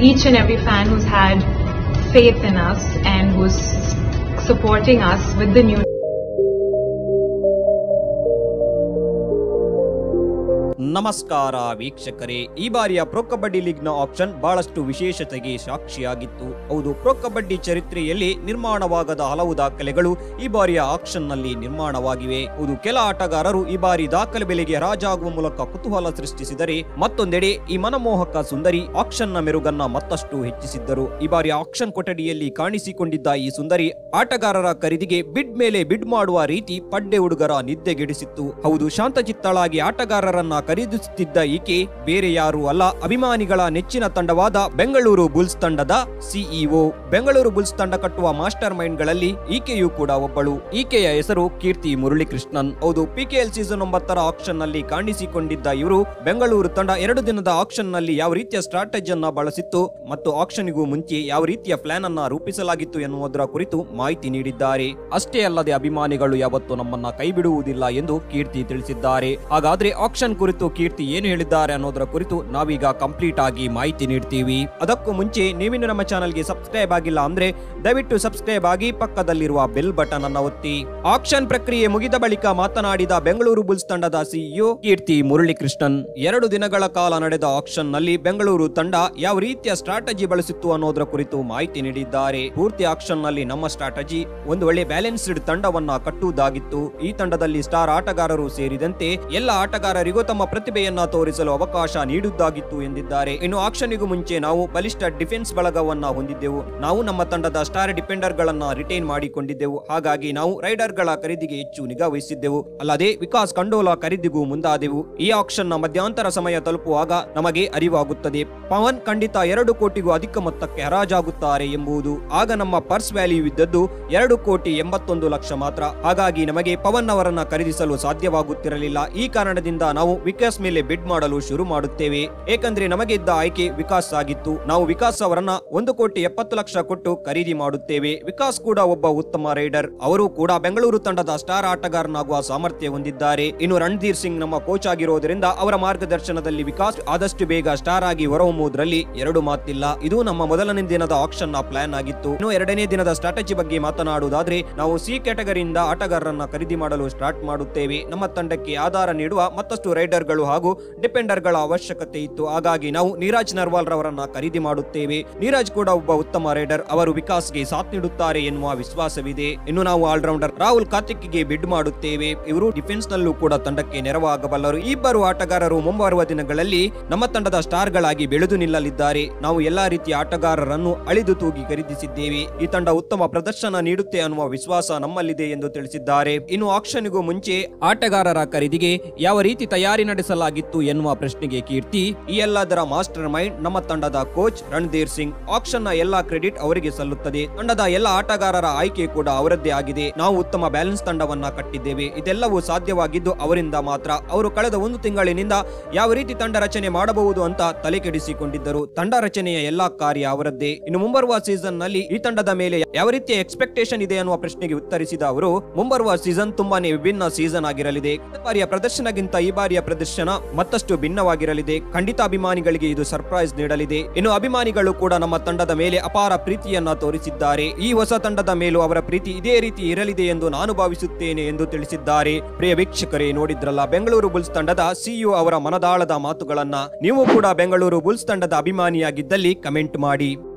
each and every fan who's had faith in us and who's supporting us with the new. ನಮಸ್ಕಾರ ವೀಕ್ಷಕರೇ ಈ ಬಾರಿಯ pro kabaddi ಲೀಗ್ನ option ಬಹಳಷ್ಟು ವಿಶೇಷತೆಗೆ ಸಾಕ್ಷಿಯಾಗಿತ್ತು ಹೌದು ಪ್ರೊ ಕಬಡ್ಡಿ ಚರಿತ್ರೆಯಲ್ಲಿ ನಿರ್ಮಾಣವಾಗದ ಹಲವು ದಾಖಲೆಗಳು ಈ ಬಾರಿಯ ಆಕ್ಷನ್ ನಲ್ಲಿ ನಿರ್ಮಾಣವಾಗಿವೆ ಹೌದು ಕೆಲ ಆಟಗಾರರು ಈ ಬಾರಿ ದಾಖಲೆ ಬೆಲೆಗೆ ಹರಾಜಾಗುವ ಮೂಲಕ ಕುತೂಹಲ ಸೃಷ್ಟಿಸಿದರೆ ಮತ್ತೊಂದೆಡೆ ಈ ಮನಮೋಹಕ ಸುಂದರಿ ಆಕ್ಷನ್ ನ ಮೆರುಗನ್ನ ಮತ್ತಷ್ಟು ಹೆಚ್ಚಿಸಿದ್ದರು ಈ ಬಾರಿ ಆಕ್ಷನ್ ಕೊಠಡಿಯಲ್ಲಿ ಕಾಣಿಸಿಕೊಂಡಿದ್ದ ಈ ಸುಂದರಿ ಆಟಗಾರರ ಖರೀದಿಗೆ ಬಿಡ್ ಮೇಲೆ ಬಿಡ್ ಮಾಡುವ ರೀತಿ ಪಡ್ಡೆ ಹುಡುಗರ ನಿದ್ದೆಗೆಡಿಸಿತ್ತು ಹೌದು ಶಾಂತಚಿತ್ತಳಾಗಿ ಆಟಗಾರರನ್ನ ಖರೀದಿಸುತ್ತಿದ್ದ ಈಕೆ ಬೇರೆ ಯಾರೂ ಅಲ್ಲ ಅಭಿಮಾನಿಗಳ ನೆಚ್ಚಿನ ತಂಡವಾದ ಬೆಂಗಳೂರು ಬುಲ್ಸ್ ತಂಡದ ಸಿಇಒ ಬೆಂಗಳೂರು ಬುಲ್ಸ್ ತಂಡ ಕಟ್ಟುವ ಮಾಸ್ಟರ್ ಮೈಂಡ್ ಗಳಲ್ಲಿ ಈಕೆಯೂ ಕೂಡ ಒಬ್ಬಳು ಈಕೆಯ ಹೆಸರು ಕೀರ್ತಿ ಮುರಳಿಕೃಷ್ಣನ್ ಹೌದು ಪಿಕೆಎಲ್ ಸೀಸನ್ ಒಂಬತ್ತರ ಆಕ್ಷನ್ ನಲ್ಲಿ ಕಾಣಿಸಿಕೊಂಡಿದ್ದ ಇವರು ಬೆಂಗಳೂರು ತಂಡ ಎರಡು ದಿನದ ಆಕ್ಷನ್ ನಲ್ಲಿ ಯಾವ ರೀತಿಯ ಸ್ಟ್ರಾಟಜಿಯನ್ನ ಬಳಸಿತ್ತು ಮತ್ತು ಆಕ್ಷನ್ಗೂ ಮುಂಚೆ ಯಾವ ರೀತಿಯ ಪ್ಲಾನ್ ಅನ್ನ ರೂಪಿಸಲಾಗಿತ್ತು ಎನ್ನುವುದರ ಕುರಿತು ಮಾಹಿತಿ ನೀಡಿದ್ದಾರೆ ಅಷ್ಟೇ ಅಲ್ಲದೆ ಅಭಿಮಾನಿಗಳು ಯಾವತ್ತೂ ನಮ್ಮನ್ನ ಕೈ ಬಿಡುವುದಿಲ್ಲ ಎಂದು ಕೀರ್ತಿ ತಿಳಿಸಿದ್ದಾರೆ ಹಾಗಾದ್ರೆ ಆಕ್ಷನ್ ಕುರಿತು ಕೀರ್ತಿ ಏನು ಹೇಳಿದ್ದಾರೆ ಅನ್ನೋದರ ಕುರಿತು ನಾವೀಗ ಕಂಪ್ಲೀಟ್ ಆಗಿ ಮಾಹಿತಿ ನೀಡ್ತೀವಿ ಅದಕ್ಕೂ ಮುಂಚೆ ನೀವಿನ್ನು ನಮ್ಮ ಚಾನಲ್ಗೆ ಸಬ್ಸ್ಕ್ರೈಬ್ ಆಗಿಲ್ಲ ಅಂದ್ರೆ ದಯವಿಟ್ಟು ಸಬ್ಸ್ಕ್ರೈಬ್ ಆಗಿ ಪಕ್ಕದಲ್ಲಿರುವ ಬೆಲ್ ಬಟನ್ ಅನ್ನ ಒತ್ತಿ ಆಕ್ಷನ್ ಪ್ರಕ್ರಿಯೆ ಮುಗಿದ ಬಳಿಕ ಮಾತನಾಡಿದ ಬೆಂಗಳೂರು ಬುಲ್ಸ್ ತಂಡದ ಸಿಇಒ ಕೀರ್ತಿ ಮುರಳಿಕೃಷ್ಣನ್ ಎರಡು ದಿನಗಳ ಕಾಲ ನಡೆದ ಆಕ್ಷನ್ ನಲ್ಲಿ ಬೆಂಗಳೂರು ತಂಡ ಯಾವ ರೀತಿಯ ಸ್ಟ್ರಾಟಜಿ ಬಳಸಿತ್ತು ಅನ್ನೋದರ ಕುರಿತು ಮಾಹಿತಿ ನೀಡಿದ್ದಾರೆ ಪೂರ್ತಿ ಆಕ್ಷನ್ ನಲ್ಲಿ ನಮ್ಮ ಸ್ಟ್ರಾಟಜಿ ಒಂದು ಒಳ್ಳೆ ಬ್ಯಾಲೆನ್ಸ್ಡ್ ತಂಡವನ್ನ ಕಟ್ಟುವುದಾಗಿತ್ತು ಈ ತಂಡದಲ್ಲಿ ಸ್ಟಾರ್ ಆಟಗಾರರು ಸೇರಿದಂತೆ ಎಲ್ಲ ಆಟಗಾರರಿಗೂ ತಮ್ಮ ಪ್ರತಿಭೆಯನ್ನ ತೋರಿಸಲು ಅವಕಾಶ ನೀಡುವುದಾಗಿತ್ತು ಎಂದಿದ್ದಾರೆ ಇನ್ನು ಆಕ್ಷನ್ಗೂ ಮುಂಚೆ ನಾವು ಬಲಿಷ್ಠ ಡಿಫೆನ್ಸ್ ಬಳಗವನ್ನ ಹೊಂದಿದ್ದೆವು ನಾವು ನಮ್ಮ ತಂಡದ ಸ್ಟಾರ್ ಡಿಪೆಂಡರ್ ಗಳನ್ನ ರಿಟೈನ್ ಮಾಡಿಕೊಂಡಿದ್ದೆವು ಹಾಗಾಗಿ ನಾವು ರೈಡರ್ ಗಳ ಖರೀದಿಗೆ ಹೆಚ್ಚು ನಿಗಾ ವಹಿಸಿದ್ದೆವು ಅಲ್ಲದೆ ವಿಕಾಸ್ ಕಂಡೋಲಾ ಖರೀದಿಗೂ ಮುಂದಾದೆವು ಈ ಆಕ್ಷನ್ ನ ಮಧ್ಯಂತರ ಸಮಯ ತಲುಪುವಾಗ ನಮಗೆ ಅರಿವಾಗುತ್ತದೆ ಪವನ್ ಖಂಡಿತ ಎರಡು ಕೋಟಿಗೂ ಅಧಿಕ ಮೊತ್ತಕ್ಕೆ ಹರಾಜಾಗುತ್ತಾರೆ ಎಂಬುದು ಆಗ ನಮ್ಮ ಪರ್ಸ್ ವ್ಯಾಲ್ಯೂ ಇದ್ದದ್ದು ಎರಡು ಕೋಟಿ ಎಂಬತ್ತೊಂದು ಲಕ್ಷ ಮಾತ್ರ ಹಾಗಾಗಿ ನಮಗೆ ಪವನ್ ಅವರನ್ನ ಖರೀದಿಸಲು ಸಾಧ್ಯವಾಗುತ್ತಿರಲಿಲ್ಲ ಈ ಕಾರಣದಿಂದ ನಾವು ವಿಕಾಸ್ ಮೇಲೆ ಬಿಡ್ ಮಾಡಲು ಶುರು ಮಾಡುತ್ತೇವೆ ಏಕೆಂದ್ರೆ ನಮಗೆ ಇದ್ದ ಆಯ್ಕೆ ವಿಕಾಸ್ ಆಗಿತ್ತು ನಾವು ವಿಕಾಸ್ ಅವರನ್ನ ಒಂದು ಕೋಟಿ ಎಪ್ಪತ್ತು ಲಕ್ಷ ಕೊಟ್ಟು ಖರೀದಿ ಮಾಡುತ್ತೇವೆ ವಿಕಾಸ್ ಕೂಡ ಒಬ್ಬ ಉತ್ತಮ ರೈಡರ್ ಅವರು ಕೂಡ ಬೆಂಗಳೂರು ತಂಡದ ಸ್ಟಾರ್ ಆಟಗಾರನಾಗುವ ಸಾಮರ್ಥ್ಯ ಹೊಂದಿದ್ದಾರೆ ಇನ್ನು ರಣಧೀರ್ ಸಿಂಗ್ ನಮ್ಮ ಕೋಚ್ ಆಗಿರೋದ್ರಿಂದ ಅವರ ಮಾರ್ಗದರ್ಶನದಲ್ಲಿ ವಿಕಾಸ್ ಆದಷ್ಟು ಬೇಗ ಸ್ಟಾರ್ ಆಗಿ ಹೊರಹೊಮ್ಮುವುದರಲ್ಲಿ ಎರಡು ಮಾತಿಲ್ಲ ಇದು ನಮ್ಮ ಮೊದಲನೇ ದಿನದ ಆಕ್ಷನ್ ನ ಪ್ಲಾನ್ ಆಗಿತ್ತು ಇನ್ನು ಎರಡನೇ ದಿನದ ಸ್ಟ್ರಾಟಜಿ ಬಗ್ಗೆ ಮಾತನಾಡುವುದಾದ್ರೆ ನಾವು ಸಿ ಕ್ಯಾಟಗರಿಯಿಂದ ಆಟಗಾರರನ್ನ ಖರೀದಿ ಮಾಡಲು ಸ್ಟಾರ್ಟ್ ಮಾಡುತ್ತೇವೆ ನಮ್ಮ ತಂಡಕ್ಕೆ ಆಧಾರ ನೀಡುವ ಮತ್ತಷ್ಟು ರೈಡರ್ ಗಳು ಹಾಗೂ ಡಿಪೆಂಡರ್ ಗಳ ಅವಶ್ಯಕತೆ ಇತ್ತು ಹಾಗಾಗಿ ನಾವು ನೀರಾಜ್ ನರ್ವಾಲ್ ರವರನ್ನ ಖರೀದಿ ಮಾಡುತ್ತೇವೆ ನೀರಾಜ್ ಕೂಡ ಒಬ್ಬ ಉತ್ತಮ ರೈಡರ್ ಅವರು ವಿಕಾಸ್ಗೆ ಸಾಥ್ ನೀಡುತ್ತಾರೆ ಎನ್ನುವ ವಿಶ್ವಾಸವಿದೆ ಇನ್ನು ನಾವು ಆಲ್ರೌಂಡರ್ ರಾಹುಲ್ ಕಾರ್ತಿಕ್ಗೆ ಬಿಡ್ ಮಾಡುತ್ತೇವೆ ಇವರು ಡಿಫೆನ್ಸ್ ನಲ್ಲೂ ಕೂಡ ತಂಡಕ್ಕೆ ನೆರವಾಗಬಲ್ಲರು ಈ ಇಬ್ಬರು ಆಟಗಾರರು ಮುಂಬರುವ ದಿನಗಳಲ್ಲಿ ನಮ್ಮ ತಂಡದ ಸ್ಟಾರ್ ಗಳಾಗಿ ಬೆಳೆದು ನಿಲ್ಲಲಿದ್ದಾರೆ ನಾವು ಎಲ್ಲಾ ರೀತಿಯ ಆಟಗಾರರನ್ನು ಅಳಿದು ತೂಗಿ ಖರೀದಿಸಿದ್ದೇವೆ ಈ ತಂಡ ಉತ್ತಮ ಪ್ರದರ್ಶನ ನೀಡುತ್ತೆ ಅನ್ನುವ ವಿಶ್ವಾಸ ನಮ್ಮಲ್ಲಿದೆ ಎಂದು ತಿಳಿಸಿದ್ದಾರೆ ಇನ್ನು ಆಕ್ಷನ್ಗೂ ಮುಂಚೆ ಆಟಗಾರರ ಖರೀದಿಗೆ ಯಾವ ರೀತಿ ತಯಾರಿ ನಡೆಸಲಾಗಿತ್ತು ಎನ್ನುವ ಪ್ರಶ್ನೆಗೆ ಕೀರ್ತಿ ಈ ಎಲ್ಲದರ ಮಾಸ್ಟರ್ ಮೈಂಡ್ ನಮ್ಮ ತಂಡದ ಕೋಚ್ ರಣಧೀರ್ ಸಿಂಗ್ ಆಕ್ಷನ್ ನ ಎಲ್ಲಾ ಕ್ರೆಡಿಟ್ ಅವರಿಗೆ ಸಲ್ಲುತ್ತದೆ ತಂಡದ ಎಲ್ಲ ಆಟಗಾರರ ಆಯ್ಕೆ ಕೂಡ ಅವರದ್ದೇ ಆಗಿದೆ ನಾವು ಉತ್ತಮ ಬ್ಯಾಲೆನ್ಸ್ ತಂಡವನ್ನ ಕಟ್ಟಿದ್ದೇವೆ ಇದೆಲ್ಲವೂ ಸಾಧ್ಯವಾಗಿದ್ದು ಅವರಿಂದ ಮಾತ್ರ ಅವರು ಕಳೆದ ಒಂದು ತಿಂಗಳಿನಿಂದ ಯಾವ ರೀತಿ ತಂಡ ರಚನೆ ಮಾಡಬಹುದು ಅಂತ ತಲೆ ಕೆಡಿಸಿಕೊಂಡಿದ್ದರು ತಂಡ ರಚನೆಯ ಎಲ್ಲಾ ಕಾರ್ಯ ಅವರದ್ದೇ ಇನ್ನು ಮುಂಬರುವ ಸೀಸನ್ ನಲ್ಲಿ ಈ ತಂಡದ ಮೇಲೆ ಯಾವ ರೀತಿಯ ಎಕ್ಸ್ಪೆಕ್ಟೇಷನ್ ಇದೆ ಅನ್ನುವ ಪ್ರಶ್ನೆಗೆ ಉತ್ತರಿಸಿದ ಅವರು ಮುಂಬರುವ ಸೀಸನ್ ತುಂಬಾನೇ ವಿಭಿನ್ನ ಸೀಸನ್ ಆಗಿರಲಿದೆ ಕಳೆದ ಬಾರಿಯ ಪ್ರದರ್ಶನಗಿಂತ ಈ ಬಾರಿಯ ಪ್ರದರ್ಶನ ಮತ್ತಷ್ಟು ಭಿನ್ನವಾಗಿರಲಿದೆ ಖಂಡಿತ ಅಭಿಮಾನಿಗಳಿಗೆ ಇದು ಸರ್ಪ್ರೈಸ್ ನೀಡಲಿದೆ ಇನ್ನು ಅಭಿಮಾನಿಗಳು ಕೂಡ ನಮ್ಮ ತಂಡದ ಮೇಲೆ ಅಪಾರ ಪ್ರೀತಿಯನ್ನ ತೋರಿಸಿದ್ದಾರೆ ಈ ಹೊಸ ತಂಡದ ಮೇಲೂ ಅವರ ಪ್ರೀತಿ ಇದೇ ರೀತಿ ಇರಲಿದೆ ಎಂದು ನಾನು ಭಾವಿಸುತ್ತೇನೆ ಎಂದು ತಿಳಿಸಿದ್ದಾರೆ ಪ್ರಿಯ ವೀಕ್ಷಕರೇ ನೋಡಿದ್ರಲ್ಲ ಬೆಂಗಳೂರು ಬುಲ್ಸ್ ತಂಡದ ಸಿಇಒ ಅವರ ಮನದಾಳದ ಮಾತುಗಳನ್ನ ನೀವು ಕೂಡ ಬೆಂಗಳೂರು ಬುಲ್ಸ್ ತಂಡದ ಅಭಿಮಾನಿಯಾಗಿದ್ದಲ್ಲಿ ಕಮೆಂಟ್ ಮಾಡಿ